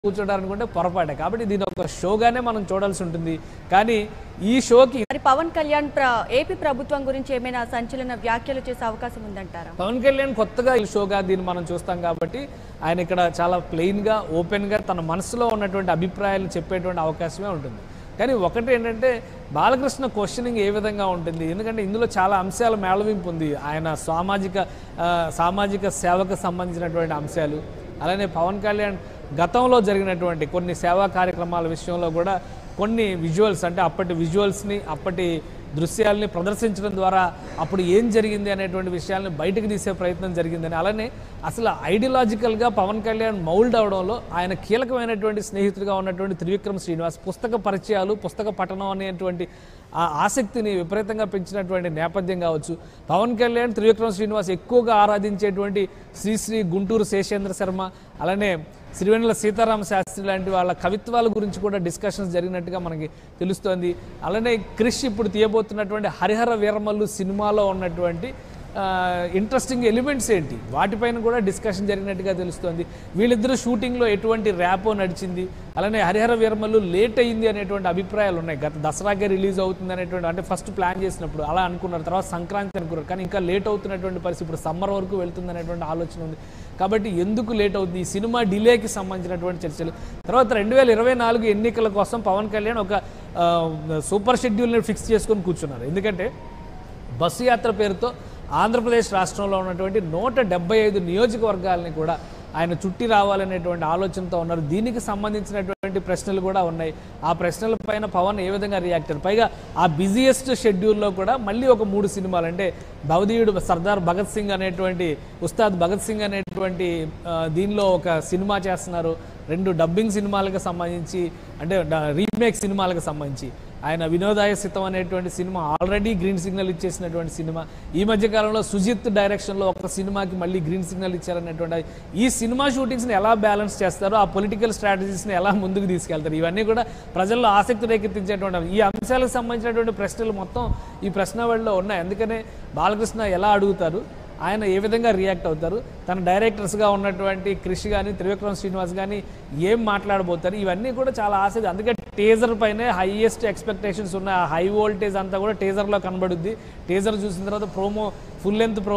కూర్చోడాలనుకుంటే పొరపాటే కాబట్టి దీని ఒక షోగానే మనం చూడాల్సి ఉంటుంది కానీ ఈ షోకి మరి పవన్ కళ్యాణ్ ప్ర ఏపీ ప్రభుత్వం గురించి ఏమైనా సంచలన వ్యాఖ్యలు చేసే అవకాశం ఉందంటారా పవన్ కళ్యాణ్ కొత్తగా ఈ షోగా దీన్ని మనం చూస్తాం కాబట్టి ఆయన ఇక్కడ చాలా ప్లెయిన్గా ఓపెన్గా తన మనసులో ఉన్నటువంటి అభిప్రాయాలు చెప్పేటువంటి అవకాశమే ఉంటుంది కానీ ఒకటి ఏంటంటే బాలకృష్ణ క్వశ్చనింగ్ ఏ విధంగా ఉంటుంది ఎందుకంటే ఇందులో చాలా అంశాల మేళవింపు ఉంది ఆయన సామాజిక ఆ, సామాజిక సేవకు సంబంధించినటువంటి అంశాలు అలానే పవన్ కళ్యాణ్ గతంలో జరిగినటువంటి కొన్ని సేవా కార్యక్రమాల విషయంలో కూడా కొన్ని విజువల్స్ అంటే అప్పటి విజువల్స్ని అప్పటి దృశ్యాల్ని ప్రదర్శించడం ద్వారా అప్పుడు ఏం జరిగింది అనేటువంటి విషయాల్ని బయటకు తీసే ప్రయత్నం జరిగిందని అలానే అసలు ఐడియాలజికల్గా పవన్ కళ్యాణ్ మౌల్డ్ అవడంలో ఆయన కీలకమైనటువంటి స్నేహితుడిగా ఉన్నటువంటి త్రివిక్రమ్ శ్రీనివాస్ పుస్తక పరిచయాలు పుస్తక పఠనం అనేటువంటి ఆ ఆసక్తిని విపరీతంగా పెంచినటువంటి నేపథ్యం కావచ్చు పవన్ కళ్యాణ్ త్రివిక్రమ్ శ్రీనివాస్ ఎక్కువగా ఆరాధించేటువంటి శ్రీశ్రీ గుంటూరు శేషేంద్ర శర్మ అలానే శ్రీవెన్నెల సీతారామ శాస్త్రి లాంటి వాళ్ళ కవిత్వాల గురించి కూడా డిస్కషన్స్ జరిగినట్టుగా మనకి తెలుస్తోంది అలానే క్రిష్ ఇప్పుడు తీయబోతున్నటువంటి హరిహర వీరమల్లు సినిమాలో ఉన్నటువంటి ఇంట్రెస్టింగ్ ఎలిమెంట్స్ ఏంటి వాటిపైన కూడా డిస్కషన్ జరిగినట్టుగా తెలుస్తోంది వీళ్ళిద్దరూ షూటింగ్లో ఎటువంటి ర్యాపో నడిచింది అలానే హరిహర వీరమల్లు లేట్ అయింది అనేటువంటి అభిప్రాయాలు ఉన్నాయి గత దసరాకే రిలీజ్ అవుతుంది అనేటువంటి అంటే ఫస్ట్ ప్లాన్ చేసినప్పుడు అలా అనుకున్నారు తర్వాత సంక్రాంతి అనుకున్నారు కానీ ఇంకా లేట్ అవుతున్నటువంటి పరిస్థితి ఇప్పుడు సమ్మర్ వరకు వెళ్తుంది అనేటువంటి ఆలోచన ఉంది కాబట్టి ఎందుకు లేట్ అవుతుంది ఈ సినిమా డిలేకి సంబంధించినటువంటి చర్చలు తర్వాత రెండు వేల ఇరవై నాలుగు ఎన్నికల కోసం పవన్ కళ్యాణ్ ఒక ఆ, సూపర్ షెడ్యూల్ని ఫిక్స్ చేసుకొని కూర్చున్నారు ఎందుకంటే బస్సు యాత్ర పేరుతో ఆంధ్రప్రదేశ్ రాష్ట్రంలో ఉన్నటువంటి నూట డెబ్బై ఐదు నియోజకవర్గాలని కూడా ఆయన చుట్టి రావాలనేటువంటి ఆలోచనతో ఉన్నారు దీనికి సంబంధించినటువంటి ప్రశ్నలు కూడా ఉన్నాయి ఆ ప్రశ్నల పైన పవన్ ఏ విధంగా రియాక్ట్ అయ్యారు పైగా ఆ బిజియెస్ట్ షెడ్యూల్లో కూడా మళ్ళీ ఒక మూడు సినిమాలు అంటే భవదీయుడు సర్దార్ భగత్ సింగ్ అనేటువంటి ఉస్తాద్ భగత్ సింగ్ అనేటువంటి ఆ, దీనిలో ఒక సినిమా చేస్తున్నారు రెండు డబ్బింగ్ సినిమాలకు సంబంధించి అంటే రీమేక్ సినిమాలకు సంబంధించి ఆయన వినోదాయ సితం అనేటువంటి సినిమా ఆల్రెడీ గ్రీన్ సిగ్నల్ ఇచ్చేసినటువంటి సినిమా ఈ మధ్య కాలంలో సుజిత్ డైరెక్షన్లో ఒక సినిమాకి మళ్ళీ గ్రీన్ సిగ్నల్ ఇచ్చారనేటువంటి ఈ సినిమా షూటింగ్స్ని ఎలా బ్యాలెన్స్ చేస్తారో ఆ పొలిటికల్ స్ట్రాటజీస్ని ఎలా ముందుకు తీసుకెళ్తారు ఇవన్నీ కూడా ప్రజల్లో ఆసక్తి రేకెత్తించేటువంటి ఈ అంశాలకు సంబంధించినటువంటి ప్రశ్నలు మొత్తం ఈ ప్రశ్నావళిలో ఉన్నాయి అందుకనే బాలకృష్ణ ఎలా అడుగుతారు ఆయన ఏ విధంగా రియాక్ట్ అవుతారు తన డైరెక్టర్స్గా ఉన్నటువంటి కృషి కానీ త్రివిక్రమ్ శ్రీనివాస్ కానీ ఏం మాట్లాడబోతారు ఇవన్నీ కూడా చాలా ఆసక్తి అందుకే టేజర్ పైనే హైయెస్ట్ ఎక్స్పెక్టేషన్స్ ఉన్నాయి ఆ హై వోల్టేజ్ అంతా కూడా టేజర్లో కనబడుద్ది టేజర్ చూసిన తర్వాత ప్రోమో ఫుల్ లెంత్ ప్రో